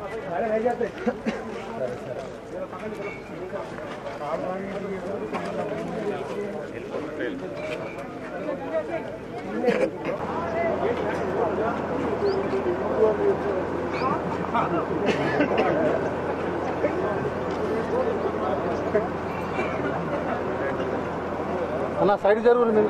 అన్న సైడ్ జరుగు మీరు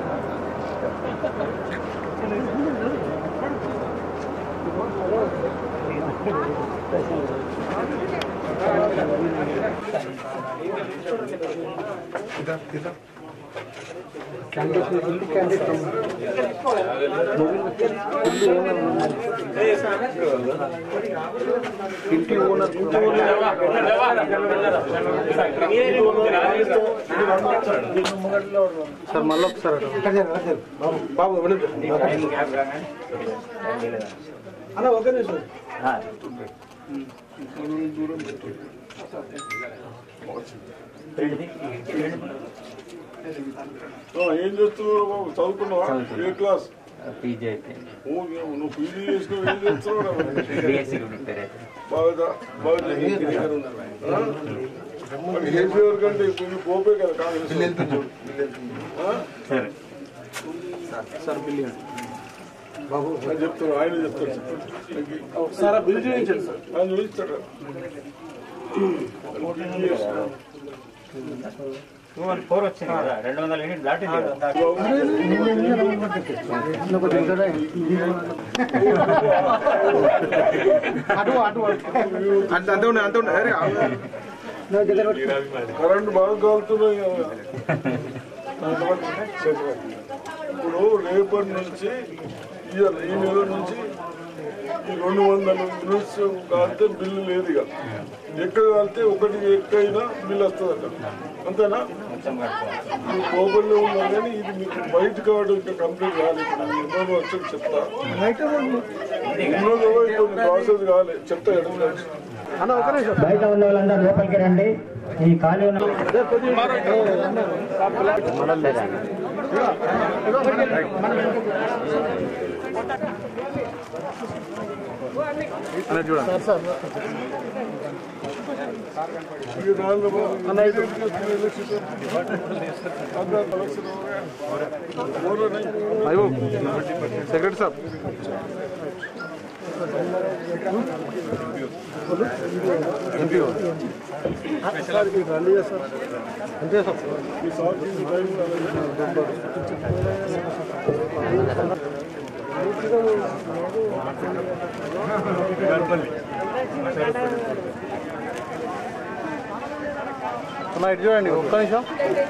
ఇంటి ఓనర్ సార్ మళ్ళీ ఒకసారి అటు. బాబు వెళ్ళొద్దు. అన్న ఒక నిమిషం ఏం చేస్తున్నావు బాబు చదువుకున్నావా ఏ క్లాస్ పీజీ అయిపోయింది ఓ, నువ్వు పీజీ చేసినావు ఏం చేస్తున్నావు బీఎస్సీ ప్రిపేర్ అయిపోయింది బాగా బాగా కేసీఆర్ కంటే కొంచెం పోపే కదా కాంగ్రెస్ ఆ? సరే సార్ బిల్లియన్ బాబు ఆయన చెప్తారు ఆయన చెప్తారు సార్ బిల్ చేయించండి సార్ ఆయన చూపిస్తాడు ఫోర్ వచ్చింది కదా రెండు వందల యూనిట్ దాటింది కదా అటు అటు అంత అంత ఉండే అంత ఉండే అరే కరెంట్ బాగా కాలుతున్నాయి కదా. ఇప్పుడు రేపటి నుంచి ఇయర్ ఈ నెల నుంచి ఈ రెండు వందల యూనిట్స్ కాలితే బిల్లు లేదు ఇక ఎక్కడ కాలితే ఒకటి ఎక్కైనా బిల్లు వస్తుందట అంతేనా ఈ లోపలనే ఉన్నా కానీ ఇది మీకు వైట్ కార్డు ఇంకా కంప్లీట్ కాలేదు ఎన్నో వచ్చి చెప్తా ఉన్నదో ఇప్పుడు ప్రాసెస్ కాలేదు చెప్తా ఎట్లా అన్న ఒక నిమిషం బయట ఉన్న వాళ్ళందరూ లోపలికి రండి ఈ ఖాళీ ఉన్న అన్న చూడండి సార్ ఈ దానిలో అన్న ఇది ఎలక్షన్ అన్న ఎలక్షన్ ఓరో నై అయ్యో సెక్రటరీ సార్ ఎంపీ అంతే సార్ ఈ సార్ ఈ టైం అన్న ఇటు చూడండి ఒక్క నిమిషం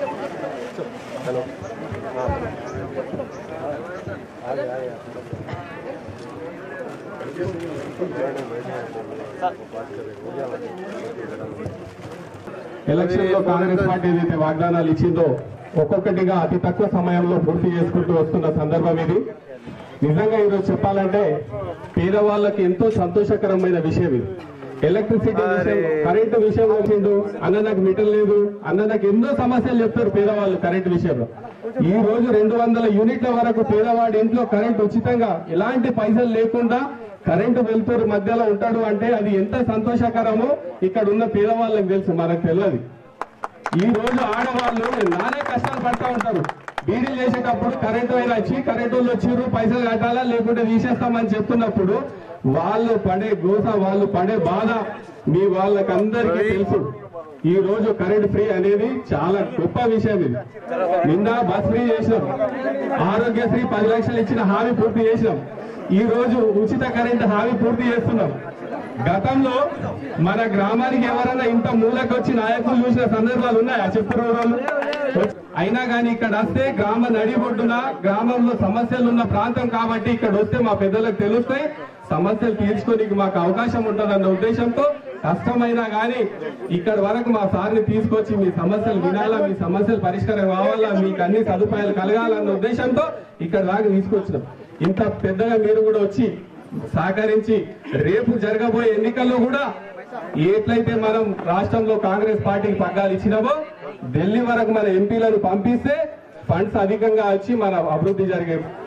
ఎలక్షన్ లో కాంగ్రెస్ పార్టీ ఏదైతే వాగ్దానాలు ఇచ్చిందో ఒక్కొక్కటిగా అతి తక్కువ సమయంలో పూర్తి చేసుకుంటూ వస్తున్న సందర్భం ఇది నిజంగా ఈరోజు చెప్పాలంటే పేదవాళ్ళకి ఎంతో సంతోషకరమైన విషయం ఇది ఎలక్ట్రిసిటీ విషయం కరెంటు విషయం వచ్చిండు అన్న నాకు మీటర్ లేదు అన్న నాకు ఎన్నో సమస్యలు చెప్తారు పేదవాళ్ళు కరెంటు విషయంలో ఈ రోజు రెండు వందల యూనిట్ల వరకు పేదవాడి ఇంట్లో కరెంట్ ఉచితంగా ఎలాంటి పైసలు లేకుండా కరెంటు వెలుతురు మధ్యలో ఉంటాడు అంటే అది ఎంత సంతోషకరమో ఇక్కడ ఉన్న పేదవాళ్ళకి తెలుసు మనకు తెలియదు ఈ రోజు ఆడవాళ్ళు నానే కష్టాలు పడతా ఉంటారు బీడీలు చేసేటప్పుడు కరెంటు అయినా వచ్చి కరెంటు వాళ్ళు వచ్చిర్రు పైసలు కట్టాలా లేకుంటే తీసేస్తామని చెప్తున్నప్పుడు వాళ్ళు పడే గోస వాళ్ళు పడే బాధ మీ వాళ్ళకందరికీ తెలుసు ఈ రోజు కరెంట్ ఫ్రీ అనేది చాలా గొప్ప విషయం ఇది నిన్న బస్ ఫ్రీ చేసినాం ఆరోగ్యశ్రీ పది లక్షలు ఇచ్చిన హామీ పూర్తి చేసినాం ఈ రోజు ఉచిత కరెంట్ హామీ పూర్తి చేస్తున్నాం గతంలో మన గ్రామానికి ఎవరైనా ఇంత మూలకు వచ్చి నాయకులు చూసిన సందర్భాలు ఉన్నాయా చెప్పు వాళ్ళు అయినా కానీ ఇక్కడ వస్తే గ్రామ నడిబొడ్డున గ్రామంలో సమస్యలు ఉన్న ప్రాంతం కాబట్టి ఇక్కడ వస్తే మా పెద్దలకు తెలుస్తాయి సమస్యలు తీర్చుకోనికి మాకు అవకాశం ఉంటుందన్న ఉద్దేశంతో కష్టమైనా కానీ ఇక్కడ వరకు మా సార్ని తీసుకొచ్చి మీ సమస్యలు వినాలా మీ సమస్యలు పరిష్కారం కావాలా మీకు అన్ని సదుపాయాలు కలగాలన్న ఉద్దేశంతో ఇక్కడ దాకా తీసుకొచ్చినాం ఇంత పెద్దగా మీరు కూడా వచ్చి సహకరించి రేపు జరగబోయే ఎన్నికల్లో కూడా ఎట్లయితే మనం రాష్ట్రంలో కాంగ్రెస్ పార్టీకి పగ్గాలు ఇచ్చినామో ఢిల్లీ వరకు మన ఎంపీలను పంపిస్తే ఫండ్స్ అధికంగా వచ్చి మన అభివృద్ధి జరిగే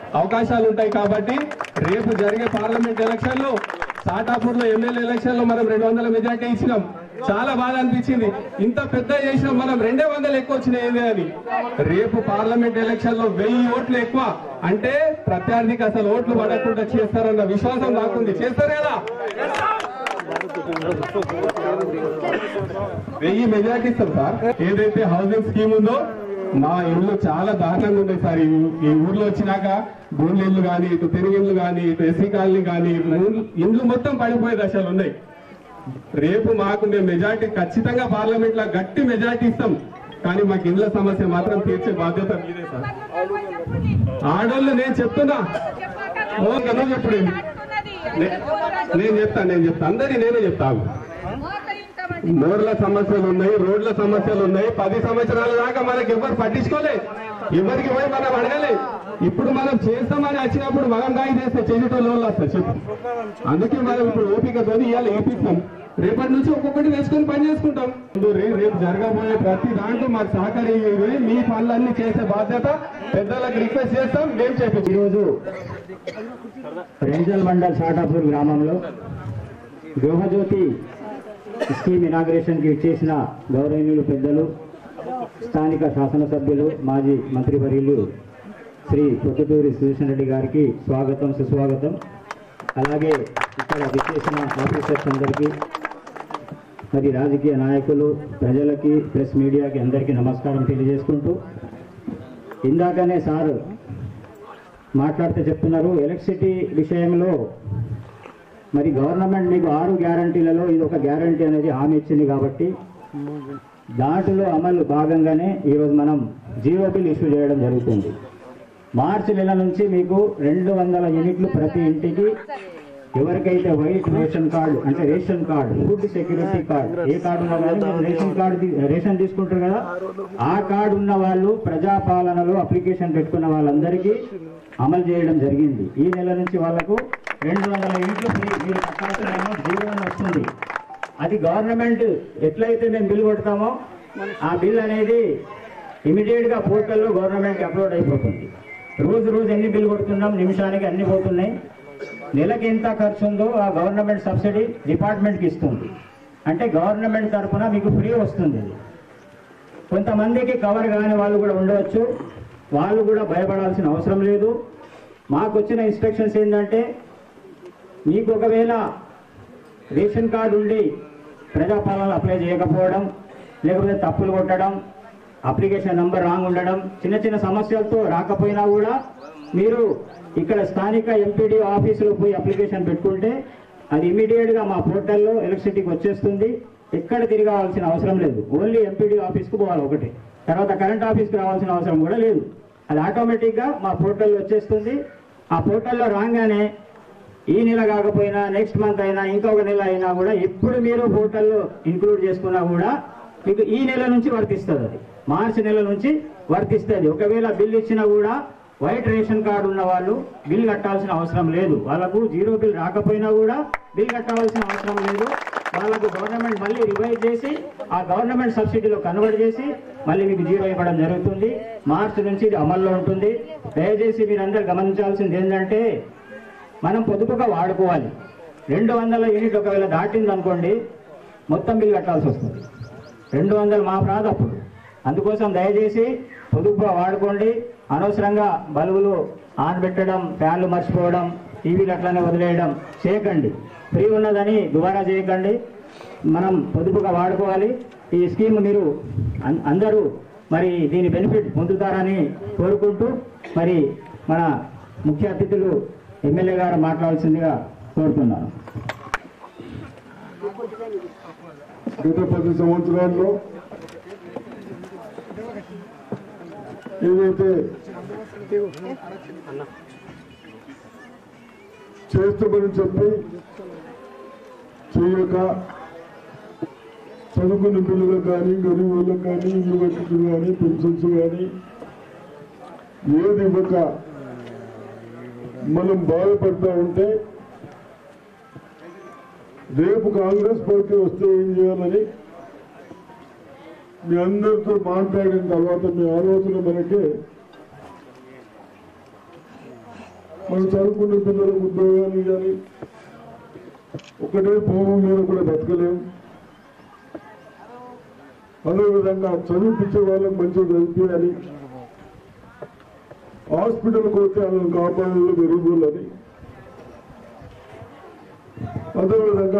అవకాశాలు ఉంటాయి కాబట్టి రేపు జరిగే పార్లమెంట్ ఎలక్షన్ లో సాటాపూర్ లో ఎమ్మెల్యే ఎలక్షన్ లో మనం రెండు వందల మెజార్టీ ఇచ్చినాం చాలా బాగా అనిపించింది ఇంత పెద్ద చేసినాం మనం రెండే వందలు ఎక్కువ వచ్చినాయి అని రేపు పార్లమెంట్ ఎలక్షన్ లో వెయ్యి ఓట్లు ఎక్కువ అంటే ప్రత్యర్థికి అసలు ఓట్లు పడకుండా చేస్తారన్న విశ్వాసం నాకుంది చేస్తారు కదా వెయ్యి మెజార్టీ ఇస్తాం సార్ ఏదైతే హౌసింగ్ స్కీమ్ ఉందో మా ఇల్లు చాలా దారుణంగా ఉంది సార్ ఈ ఈ ఊర్లో వచ్చినాక గూండ్ల ఇల్లు కానీ ఇటు తెలుగు ఇల్లు కానీ ఇటు ఎస్సీ కాలనీ కానీ ఇండ్లు మొత్తం పడిపోయే దశలు ఉన్నాయి రేపు మాకు మేము మెజార్టీ ఖచ్చితంగా పార్లమెంట్ లో గట్టి మెజార్టీ ఇస్తాం కానీ మాకు ఇండ్ల సమస్య మాత్రం తీర్చే బాధ్యత మీదే సార్ ఆడోళ్ళు నేను చెప్తున్నా ఓకే నువ్వు చెప్పుడు నే- నేను చెప్తాను నేను చెప్తాను అందరి నేనే చెప్తాను మోర్ల సమస్యలు ఉన్నాయి రోడ్ల సమస్యలు ఉన్నాయి పది సంవత్సరాల దాకా మనకి ఎవరు పట్టించుకోలే ఎవరికి పోయి మనం అడగలే ఇప్పుడు మనం చేస్తామని వచ్చినప్పుడు మనం దాగి చేస్తే చేసేటోళ్ళు వాళ్ళు వస్తారు చెప్పు అందుకే మనం ఇప్పుడు ఓపికతో ఇవాళ ఏపిస్తాం రేపటి నుంచి ఒక్కొక్కటి వేసుకొని పని చేసుకుంటాం ఇప్పుడు రే- రేపు జరగబోయే ప్రతి దాంట్లో మాకు సహకరించేది మీ పనులన్నీ చేసే బాధ్యత పెద్దలకు రిక్వెస్ట్ చేస్తాం మేము చేపించాం ఈరోజు రెంజల్ మండల్ షాటాపూర్ గ్రామంలో గృహజ్యోతి స్కీమ్ ఇనాగ్రేషన్ కి ఇచ్చేసిన గౌరవనీయులు పెద్దలు స్థానిక శాసనసభ్యులు మాజీ మంత్రివర్యులు శ్రీ పొద్దుటూరి సుదర్శన్ రెడ్డి గారికి స్వాగతం సుస్వాగతం అలాగే ఇక్కడ విచ్చేసిన ఆఫీసర్స్ అందరికీ మరి రాజకీయ నాయకులు ప్రజలకి ప్రెస్ మీడియాకి అందరికీ నమస్కారం తెలియజేసుకుంటూ ఇందాకనే సార్ మాట్లాడితే చెప్తున్నారు ఎలక్ట్రిసిటీ విషయంలో మరి గవర్నమెంట్ మీకు ఆరు గ్యారంటీలలో ఇది ఒక గ్యారంటీ అనేది హామీ ఇచ్చింది కాబట్టి దాంట్లో అమలు భాగంగానే ఈరోజు మనం జీరో బిల్ ఇష్యూ చేయడం జరుగుతుంది మార్చి నెల నుంచి మీకు రెండు వందల యూనిట్లు ప్రతి ఇంటికి ఎవరికైతే వైట్ రేషన్ కార్డు అంటే ration card food security card ఏ కార్డు ఉన్నా కానీ మీరు రేషన్ కార్డు తీ- రేషన్ తీసుకుంటారు కదా ఆ కార్డు ఉన్న వాళ్ళు ప్రజాపాలనలో అప్లికేషన్ పెట్టుకున్న వాళ్ళందరికీ అమలు చేయడం జరిగింది ఈ నెల నుంచి వాళ్ళకు రెండు వందల యూనిట్లు ఫ్రీ మీరు కట్టాల్సిన అమౌంట్ జీరో అని వస్తుంది అది గవర్నమెంట్ ఎట్లయితే మేము బిల్ కొడతామో ఆ బిల్ అనేది ఇమీడియట్ గా పోర్టల్లో గవర్నమెంట్ అప్లోడ్ అయిపోతుంది రోజు రోజు ఎన్ని బిల్ కొడుతున్నాం నిమిషానికి అన్ని పోతున్నాయి నెలకి ఎంత ఖర్చు ఉందో ఆ గవర్నమెంట్ సబ్సిడీ డిపార్ట్మెంట్కి ఇస్తుంది అంటే గవర్నమెంట్ తరఫున మీకు ఫ్రీ వస్తుంది ఇది కొంతమందికి కవర్ కాని వాళ్ళు కూడా ఉండవచ్చు వాళ్ళు కూడా భయపడాల్సిన అవసరం లేదు మాకు వచ్చిన ఇన్స్ట్రక్షన్స్ ఏంటంటే మీకు ఒకవేళ రేషన్ కార్డు ఉండి ప్రజాపాలన అప్లై చేయకపోవడం లేకపోతే తప్పులు కొట్టడం అప్లికేషన్ నంబర్ రాంగ్ ఉండడం చిన్న చిన్న సమస్యలతో రాకపోయినా కూడా మీరు ఇక్కడ స్థానిక ఎంపీడీ ఆఫీసులో పోయి అప్లికేషన్ పెట్టుకుంటే అది ఇమీడియట్ గా మా పోర్టల్లో ఎలక్ట్రిసిటీకి వచ్చేస్తుంది ఎక్కడ తిరగాల్సిన అవసరం లేదు ఓన్లీ ఎంపీడీ ఆఫీస్కు పోవాలి ఒకటి తర్వాత కరెంట్ ఆఫీస్కి రావాల్సిన అవసరం కూడా లేదు అది ఆటోమేటిక్ గా మా పోర్టల్లో వచ్చేస్తుంది ఆ పోర్టల్లో రాగానే ఈ నెల కాకపోయినా నెక్స్ట్ మంత్ అయినా ఇంకొక నెల అయినా కూడా ఎప్పుడు మీరు పోర్టల్లో ఇంక్లూడ్ చేసుకున్నా కూడా మీకు ఈ నెల నుంచి వర్తిస్తుంది అది మార్చి నెల నుంచి వర్తిస్తుంది ఒకవేళ బిల్ ఇచ్చినా కూడా వైట్ రేషన్ కార్డు ఉన్న వాళ్ళు బిల్ కట్టాల్సిన అవసరం లేదు వాళ్ళకు జీరో బిల్ రాకపోయినా కూడా బిల్ కట్టాల్సిన అవసరం లేదు వాళ్ళకు గవర్నమెంట్ మళ్ళీ రివైజ్ చేసి ఆ గవర్నమెంట్ సబ్సిడీలో కన్వర్ట్ చేసి మళ్ళీ మీకు జీరో ఇవ్వడం జరుగుతుంది మార్చి నుంచి ఇది అమల్లో ఉంటుంది దయచేసి మీరందరూ గమనించాల్సింది ఏంటంటే మనం పొదుపుగా వాడుకోవాలి రెండు వందల యూనిట్ ఒకవేళ దాటింది అనుకోండి మొత్తం బిల్ కట్టాల్సి వస్తుంది రెండు వందలు మా ప్రాంత అప్పుడు అందుకోసం దయచేసి పొదుపుగా వాడుకోండి అనవసరంగా బల్బులు ఆన్ పెట్టడం ఫ్యాన్లు మర్చిపోవడం టీవీలు అట్లనే వదిలేయడం చేయకండి ఫ్రీ ఉన్నదని దుబారా చేయకండి మనం పొదుపుగా వాడుకోవాలి ఈ స్కీమ్ మీరు అన్- అందరూ మరి దీని బెనిఫిట్ పొందుతారని కోరుకుంటూ మరి మన ముఖ్య అతిథులు ఎమ్మెల్యే గారు మాట్లాడాల్సిందిగా కోరుతున్నాను గత పది సంవత్సరాల్లో ఏదైతే చేస్తామని చెప్పి చేయక చదువుకున్న పిల్లలకు కానీ గరీబ్ వాళ్ళకి కానీ ఇల్లు కట్టుకులు కానీ పెన్షన్స్ కానీ ఏది ఇవ్వక మనం బాధపడతా ఉంటే రేపు కాంగ్రెస్ పార్టీ వస్తే ఏం చేయాలని మీ అందరితో మాట్లాడిన తర్వాత మీ ఆలోచన మనకే మనం చదువుకున్న పిల్లలకు ఉద్యోగాలు కానీ ఒకటే భూమి మీద కూడా బతకలేము అదేవిధంగా చదివిపించే వాళ్ళకి మంచిగా చదివించాలి హాస్పిటల్కి పోతే వాళ్ళని కాపాడాలి గరీబులని అదేవిధంగా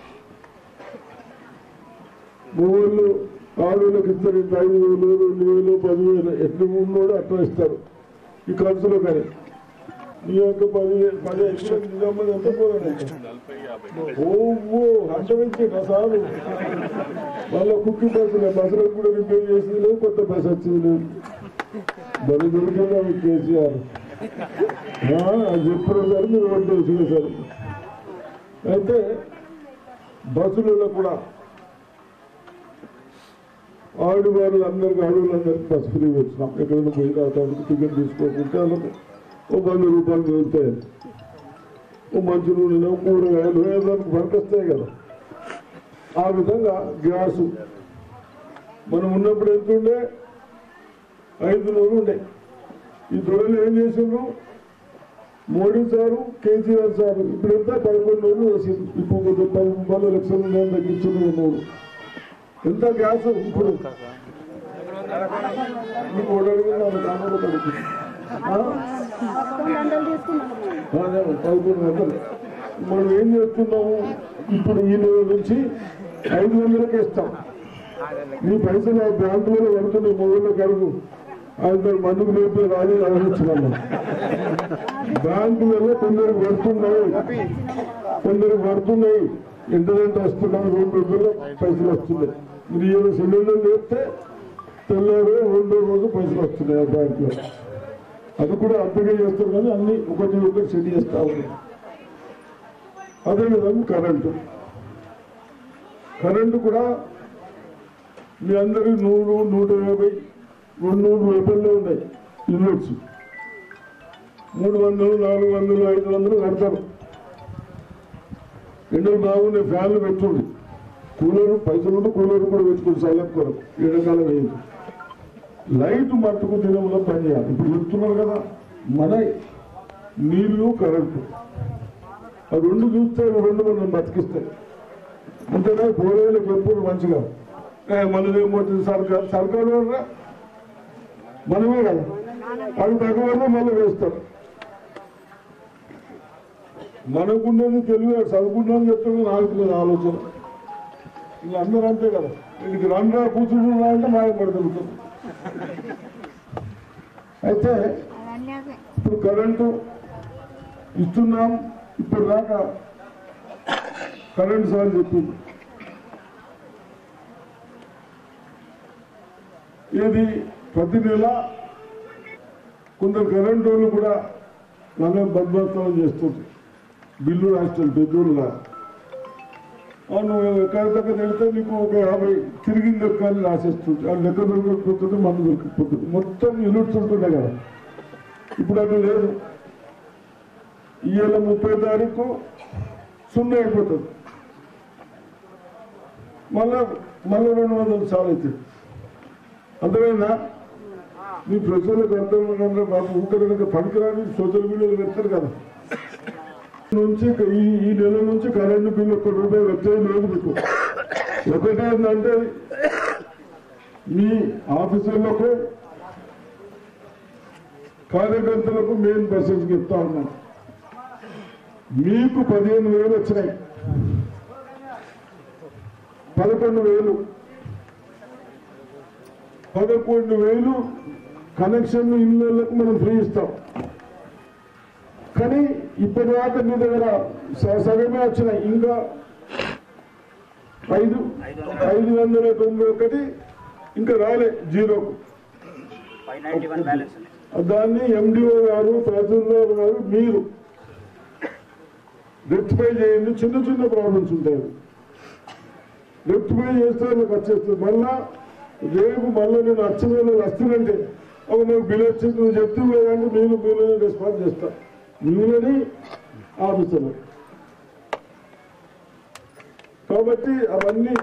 మూడు ఆడవాళ్ళకి ఇస్తారు ఇంత ఐదు వేలు రెండు వేలు పదివేలు ఎట్లు ఉన్నోడు అట్లా ఇస్తారు ఈ ఖర్చులో కానీ నీ యొక్క పది పది ఎక్కడ నిజామాబాద్ ఎంత పోదండి ఓ అంతమించి రసాలు వాళ్ళ కుక్కి బస్సులు బస్సులకు కూడా రిపేర్ చేసింది లేదు కొత్త బస్సు వచ్చింది లేదు బలి దొరికిందా మీకు కేసీఆర్ ఆ, అది చెప్పిన సార్ మీరు ఓటు వేసిన సార్ అయితే బస్సులలో కూడా ఆడవాళ్ళు అందరికి ఆడవాళ్ళందరికీ బస్సు ఫ్రీ వచ్చినాం ఎక్కడైనా పోయి రావడానికి టికెట్ తీసుకోకుంటే వాళ్ళకి ఓ వంద రూపాయలు మిగులుతాయి ఓ మంచి నూనె కూరగాయలు ఏదానికి పనికొస్తాయి కదా ఆ విధంగా గ్యాసు మనం ఉన్నప్పుడు ఎంత ఉండే ఐదు నూరు ఉండే ఈ దొరలు ఏం చేసిండ్రు మోడీ సారు కేసీఆర్ సారు ఇప్పుడు ఎంత పదకొండు నూరు వేసింది ఇప్పుడు కొద్దిగా పది రూపాయలు లక్షలు నేను తగ్గించింది నూరు ఎంత గ్యాస్ ఇప్పుడు మీకు ఒకటి అడిగింది ఆమె కాకుండా ఒకటి అడిగింది. ఆ? అదే, పదకొండు వందలు మనం ఏం చేస్తున్నాము ఇప్పుడు ఈ నెల నుంచి ఐదు వందలకి ఇస్తాం మీ పైసలు ఆ బ్యాంకులలో పడుతున్నాయి మూడు కడుగు ఆయన మందుకు లేపే రాజు ఆలోచించాము బ్యాంకులలో కొందరు పడుతున్నాయి కొందరు పడుతున్నాయి ఇంటర్నెట్ వస్తున్నాయి రెండు రోజుల్లో పైసలు వస్తున్నాయి మీరు ఏదో సిలిండర్ లేస్తే తెల్లారు రెండో రోజు పైసలు వస్తున్నాయి ఆ బ్యాంకులో అది కూడా అర్థంగా చేస్తారు కానీ అన్ని ఒకటి ఒకటి సెట్ చేస్తా ఉన్నాయి అదేవిధంగా కరెంటు కరెంటు కూడా మీ అందరి నూరు నూట యాభై రెండు నూరు రూపాయల్లో ఉన్నాయి యూనిట్స్ మూడు వందలు నాలుగు వందలు ఐదు వందలు కడతారు ఎండలు బాగున్నాయి ఫ్యాన్లు పెట్టుకోండి కూలర్ పైసలు ఉంటే కూలర్ కూడా పెట్టుకోండి సైలెంట్ కొరకు ఎండాకాలం వేయదు లైట్ మట్టుకు దినంలో పనిచేయాలి ఇప్పుడు చెప్తున్నారు కదా మన నీళ్లు కరెంటు ఆ రెండు చూస్తే అవి రెండు మనం బతికిస్తాయి అంతేనా పోలేళ్ళకి ఎప్పుడు మంచిగా ఏ, మనదేమవుతుంది సర్కారు సర్కారు వాళ్ళరా మనమే కదా అది తగ్గవల్ల మళ్ళీ వేస్తారు మనకుండేది తెలివి చదువుకున్నాను చెప్తాను నాకు లేదు ఆలోచన ఇలా అందరూ అంతే కదా వీడికి రండ్రా కూర్చుంటున్నా అంటే మాయపడుతుంది అయితే ఇప్పుడు కరెంటు ఇస్తున్నాం ఇప్పుడు దాకా కరెంట్ సార్ చెప్పింది ఇది ప్రతి నెల కొందరు కరెంట్ వాళ్ళు కూడా నన్ను బద్భత్వం చేస్తుంది బిల్లు రాష్ట్రాలు పెద్దోళ్ళుగా అవును ఎక్కడ దగ్గర వెళ్తే నీకు ఒక యాభై తిరిగి లెక్క అని రాసేస్తుంది ఆ లెక్క దొరకకపోతుంది మందు దొరకకపోతుంది మొత్తం యూనిట్స్ ఉంటుండే కదా ఇప్పుడు అది లేదు ఇవాళ ముప్పై తారీఖు సున్నా అయిపోతుంది మళ్ళా మళ్ళీ రెండు వందలు సార్ అవుతుంది అర్థమైందా మీ ప్రజలకు అర్థమైనా బాబు ఊకడానికి పనికిరాని సోషల్ మీడియాలో పెడతారు కదా నుంచి ఈ ఈ నెల నుంచి కరెంటు బిల్లు ఒక్క రూపాయి వచ్చేది లేదు మీకు ఒకటే ఏంటంటే మీ ఆఫీసులకు కార్యకర్తలకు మెయిన్ మెసేజ్ ఇస్తా ఉన్నాం మీకు పదిహేను వేలు వచ్చినాయి పదకొండు వేలు పదకొండు వేలు కనెక్షన్ ఇళ్ళకు మనం ఫ్రీ ఇస్తాం కానీ ఇప్పటిదాకా మీ దగ్గర స- సగమే వచ్చినాయి ఇంకా ఐదు ఐదు వందల తొంభై ఒకటి ఇంకా రాలే జీరోకు ఫైవ్ నైన్టీ వన్ బ్యాలెన్స్ ఉంది దాన్ని ఎండిఓ గారు తహసీల్దార్ గారు మీరు రెక్టిఫై చేయండి చిన్న చిన్న ప్రాబ్లమ్స్ ఉంటాయి రెక్టిఫై చేస్తే నాకు వచ్చేస్తుంది మళ్ళా రేపు మళ్ళీ నేను వచ్చిన వేళ వస్తానంటే ఒక నాకు బిల్ వచ్చింది నువ్వు చెప్తే లేదంటే నేను బిల్లుని రెస్పాన్స్ చేస్తా మిమ్మల్ని ఆఫీసర్లు కాబట్టి అవన్నీ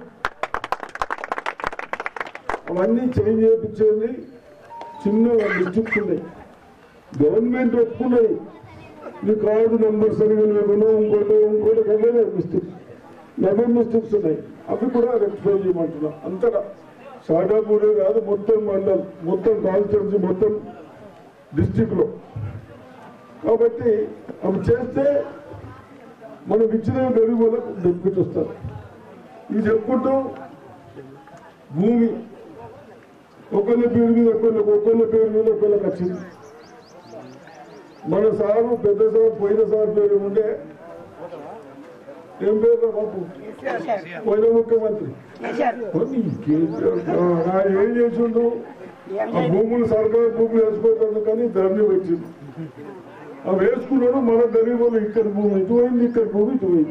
అవన్నీ చేంజ్ చేయించేది చిన్న డిస్ట్రిక్ట్స్ ఉన్నాయి గవర్నమెంట్ ఒప్పుకున్నది నీ కార్డు నెంబర్ సరిగా లేకుండా ఇంకోటి ఇంకోటి కదే మిస్టేక్ నెంబర్ మిస్టేక్స్ ఉన్నాయి అవి కూడా రెక్టిఫై చేయమంటున్నా అంతటా షాడాపూరే కాదు మొత్తం మండలం మొత్తం కాన్స్టిట్యున్సీ మొత్తం డిస్టిక్ లో కాబట్టి అవి చేస్తే మనకి ఇచ్చిన గరీబులకు బెనిఫిట్ వస్తారు ఇది చెప్పుకుంటూ భూమి ఒకళ్ళ పేరు మీద ఒకళ్ళకి ఒకళ్ళ పేరు మీద ఒకళ్ళకి వచ్చింది మన సారు పెద్ద సార్ పోయిన సార్ పేరు ఉండే ఏం పేరు బాబు పోయిన ముఖ్యమంత్రి పోనీ కేసీఆర్ ఆ, ఆయన ఏం చేసిండు ఆ భూములు సర్కారు భూములు వేసుకోవద్దు కానీ ధరణి వచ్చింది ఆ వేసుకున్నాడు మన గరీబులు ఇక్కడ భూమి ఇటు పోయింది ఇక్కడ భూమి ఇటు పోయింది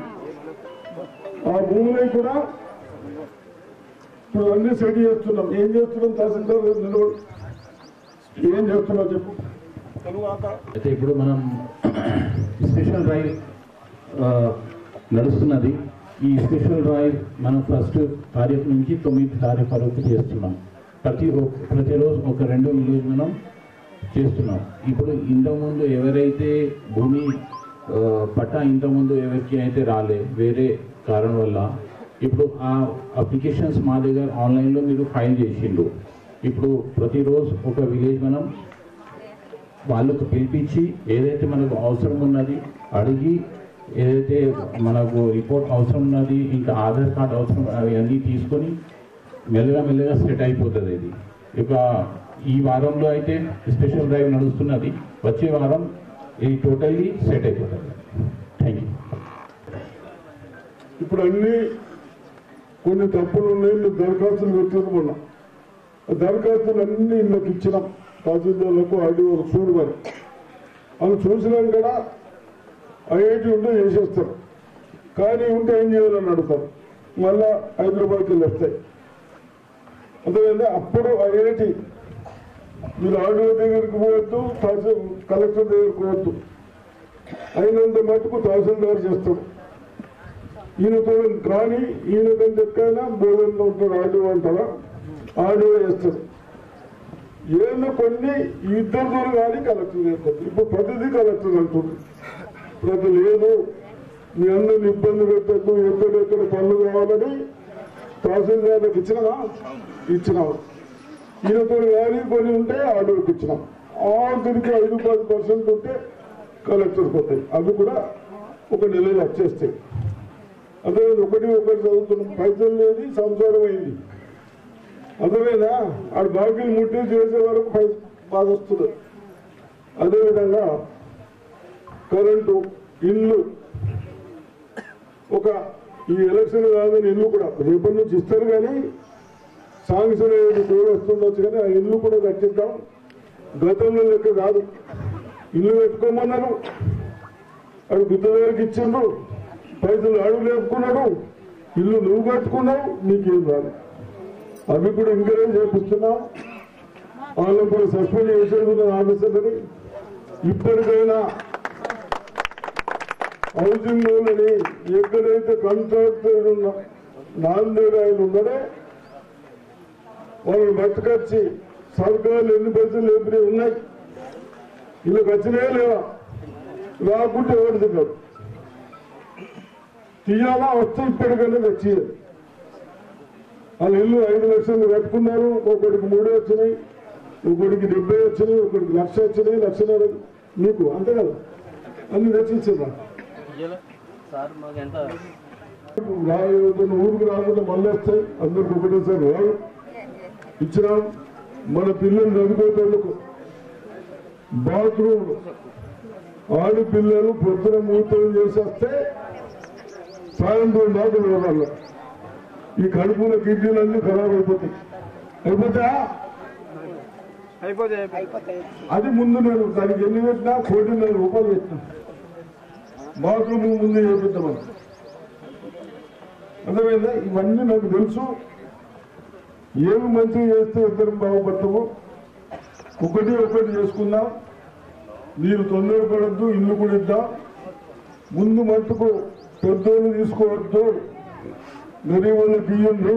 ఆ భూములని కూడా ఇప్పుడు అన్ని సెట్ చేస్తున్నాం ఏం చేస్తున్నాం తహసీల్దార్ నిలబడు ఏం చేస్తున్నావు చెప్పు తరువాత అయితే ఇప్పుడు మనం స్పెషల్ డ్రైవ్ ఆ, నడుస్తున్నది ఈ స్పెషల్ డ్రైవ్ మనం ఫస్ట్ తారీఖు నుంచి తొమ్మిది తారీఖు వరకు చేస్తున్నాం ప్రతి ఒ- ప్రతిరోజు ఒక రెండు విలేజ్ మనం చేస్తున్నాం ఇప్పుడు ఇంతకుముందు ఎవరైతే భూమి ఆ, పట్టా ఇంతకుముందు ఎవరికి అయితే రాలే వేరే కారణం వల్ల ఇప్పుడు ఆ అప్లికేషన్స్ మా దగ్గర ఆన్లైన్లో మీరు ఫైల్ చేసిండ్రు ఇప్పుడు ప్రతిరోజు ఒక విలేజ్ మనం వాళ్ళకు పిలిపించి ఏదైతే మనకు అవసరం ఉన్నది అడిగి ఏదైతే మనకు రిపోర్ట్ అవసరం ఉన్నది ఇంకా ఆధార్ కార్డ్ అవసరం అవన్నీ తీసుకొని మెల్లగా మెల్లగా సెట్ అయిపోతుంది ఇది ఇక ఈ వారంలో అయితే స్పెషల్ డ్రైవ్ నడుస్తున్నది వచ్చే వారం ఇది టోటల్లీ సెట్ అయిపోతుంది థ్యాంక్ యూ ఇప్పుడు అన్ని కొన్ని తప్పులు ఉన్నాయి మీరు దరఖాస్తులు పెట్టారు మొన్న ఆ దరఖాస్తులు అన్ని ఇళ్ళకి ఇచ్చినాం తహసీల్దార్లకు ఆర్డీఓలకు చూడమని వాళ్ళు చూసినాం కూడా ఐఐటి ఉంటే చేసేస్తారు కానీ ఉంటే ఏం చేయాలని అడుగుతారు మళ్ళా హైదరాబాద్కి వెళ్ళి వస్తాయి అర్థమైందా అప్పుడు ఐఐటి మీరు ఆర్డీఓ దగ్గరికి పోవద్దు తహసీల్ కలెక్టర్ దగ్గరికి పోవద్దు అయినంత మటుకు తహసీల్దార్ చేస్తాడు ఈయనతో కానీ ఈయన కంటే ఎక్కైనా బోధనలో ఉంటాడు ఆడియో అంటారా ఆడియో చేస్తారు ఏళ్ళు కొన్ని ఇద్దరితో కానీ కలెక్టర్ చేస్తారు ఇప్పుడు ప్రతిదీ కలెక్టర్ అంటుంది ప్రతి లేదు మీ అందరిని ఇబ్బంది పెట్టద్దు ఎక్కడెక్కడ పనులు కావాలని తహసీల్దార్లకు ఇచ్చినా ఇచ్చినాం ఈయనతో కానీ కొన్ని ఉంటే ఆర్డర్కి ఇచ్చినాం ఆఖరికి ఐదు పది పర్సెంట్ ఉంటే కలెక్టర్కి వస్తాయి అవి కూడా ఒక నెలలో వచ్చేస్తాయి అదే ఒకటి ఒకటి చదువుతున్నాం పైసలు లేని సంసారం అయింది అర్థమైనా ఆడు బాకీలు ముట్టి చేసే వరకు పైస బాధ వస్తుంది అదేవిధంగా కరెంటు ఇల్లు ఒక ఈ ఎలక్షన్ కాదని ఇల్లు కూడా రేపటి నుంచి ఇస్తారు కానీ సాంక్షన్ అయ్యేది పేరు వస్తుండొచ్చు కానీ ఆ ఇల్లు కూడా కట్టిద్దాం గతంలో లెక్క కాదు ఇల్లు పెట్టుకోమన్నారు అడు గుత్త దగ్గరికి ఇచ్చిండ్రు పైసలు అడుగు లేపుకున్నాడు ఇల్లు నువ్వు కట్టుకున్నావు నీకేం రాదు అవి కూడా ఎంకరేజ్ చేపిస్తున్నాం వాళ్ళని కూడా సస్పెండ్ చేసేది ఆఫీసర్లని ఇప్పటికైనా హౌసింగ్ లోన్లని ఎక్కడైతే కాంట్రాక్టర్ ఉన్న నాలుగు ఆయన ఉన్నాడో వాళ్ళని బతకచ్చి సర్కారులు ఎన్ని పైసలు లేపినవి ఉన్నాయి వీళ్ళకి వచ్చినాయా లేవా రాకుంటే ఎవరు తిన్నాడు తీయాలా వస్తే ఇప్పటికన్నా తెచ్చేయాలి వాళ్ళ ఇల్లు ఐదు లక్షలు కట్టుకున్నారు ఒకడికి మూడే వచ్చినాయి ఒకడికి డెబ్బై వచ్చినాయి ఒకడికి లక్ష వచ్చినాయి లక్షన్నర మీకు అంతే కదా అన్ని తెచ్చిచ్చిందా రాయవద్దని ఊరికి రాకుండా మళ్ళీ వస్తాయి అందరికి ఒకటేసారి రావు ఇచ్చినాం మన పిల్లలు చదువుకోవడానికి బాత్రూమ్ ఆడపిల్లలు పొద్దున మూతం చేసేస్తే సాయంత్రం దాకా వెళ్ళాలి ఈ కడుపుల కిడ్నీలన్నీ ఖరాబ్ అయిపోతాయి అయిపోతాయా అది ముందు నేను దానికి ఎన్ని పెట్టినా కోటిన్నర రూపాయలు పెట్టినా బాత్రూమ్ ముందు చేపిద్దామని అర్థమైందా ఇవన్నీ నాకు తెలుసు ఏమి మంచిగా చేస్తే ఇద్దరం బాగుపడతాము ఒకటి ఒకటి చేసుకుందాం మీరు తొందరపడద్దు ఇల్లు కూడా ఇద్దాం ముందు మట్టుకు పెద్దోళ్ళు తీసుకోవద్దు గరీబులు తీయండి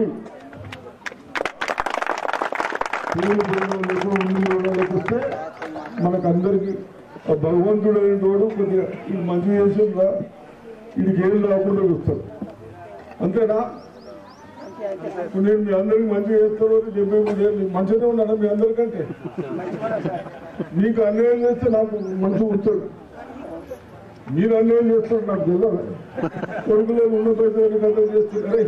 పిల్లలు పిల్లలకు ముందు వాళ్ళకి వస్తే మనకు అందరికీ ఆ భగవంతుడు అనేటోడు కొద్దిగా ఇది మంచి చేసిందా ఇది ఏం రాకుండా చూస్తాడు అంతేనా ఇప్పుడు నేను మీ అందరికి మంచిగా చేస్తాను అని చెప్పే ముందు మంచిగానే ఉన్నాను మీ అందరికంటే మీకు అన్యాయం చేస్తే నాకు మంచిగా ఉంటాడు మీరు అన్యాయం చేస్తారు నాకు తెలియదు కొడుకులే ఉన్నత కథ చేస్తున్నారు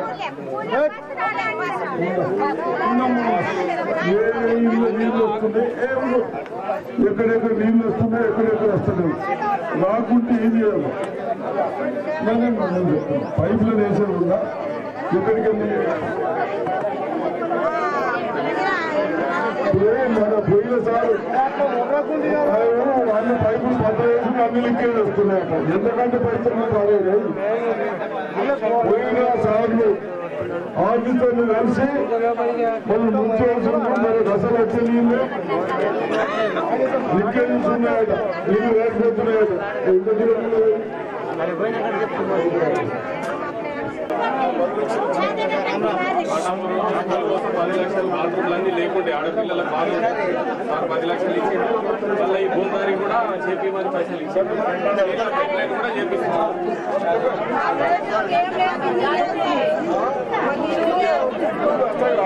ఏ నీళ్ళు నీళ్ళు వస్తున్నాయి ఏ ఉండవు. ఎక్కడెక్కడ నీళ్ళు వస్తున్నాయి ఎక్కడెక్కడ వస్తున్నాయి రాకుంటే ఏం చేయాలి నేనే మనం చెప్తాను పైపులు వేసేది ఉందా ఎక్కడికి వెళ్ళి ఇదే మన పోయిన సార్ అన్ని పైపులు పట్ట వేసి అన్ని లింకేజ్ వస్తున్నాయట ఎంతకంటే పరిస్థితులు కాలేదు పోయిన సార్లు ఆఫీసర్లు కలిసి వాళ్ళు ముంచవలసి మరి అసలు వచ్చే నీళ్ళు లింకేజెస్ ఉన్నాయట నీళ్ళు వేసిపోతున్నాయట ఎంత దూరం పది లక్షలు బాత్రూమ్లు అన్ని లేకుంటే ఆడపిల్లల బాత్రూమ్ సార్ పది లక్షలు ఇచ్చిండు మళ్ళీ ఈ భూమిదారి కూడా చెప్పి మరి పైసలు ఇచ్చిండు ఇలా పైప్ లైన్ కూడా చేపిస్తున్నాం ఏం లేదు